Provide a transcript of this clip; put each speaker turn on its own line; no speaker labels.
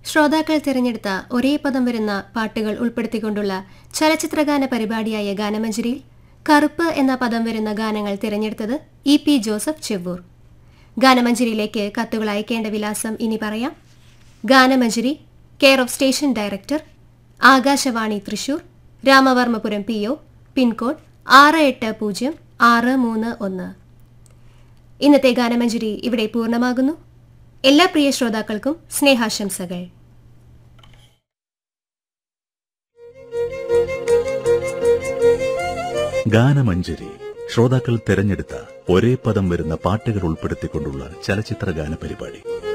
ശ്രോതാക്കൾ തിരഞ്ഞെടുത്ത ഒരേ പദം വരുന്ന പാട്ടുകൾ ഉൾപ്പെടുത്തിക്കൊണ്ടുള്ള ചലച്ചിത്രഗാന പരിപാടിയായ ഗാനമഞ്ജരിയിൽ കറുപ്പ് എന്ന പദം വരുന്ന ഗാനങ്ങൾ തിരഞ്ഞെടുത്തത് ഇ പി ജോസഫ് ചെവ്വൂർ ഗാനമഞ്ജരിയിലേക്ക് കത്തുകൾ അയക്കേണ്ട വിലാസം ഇനി പറയാം Ganamanjari care of station director Akashvani Thrissur Ramavarmapuram P O pincode ആറ് എട്ട് പൂജ്യം ആറ് മൂന്ന് ഒന്ന് ഇന്നത്തെ ഗാനമഞ്ജരി ഇവിടെ പൂർണ്ണമാകുന്നു എല്ലാ പ്രിയ ശ്രോതാക്കൾക്കും സ്നേഹാശംസകൾ
ഗാനമഞ്ജരി ശ്രോതാക്കൾ തെരഞ്ഞെടുത്ത ഒരേ പദം വരുന്ന പാട്ടുകൾ ഉൾപ്പെടുത്തിക്കൊണ്ടുള്ള ചലച്ചിത്ര ഗാന പരിപാടി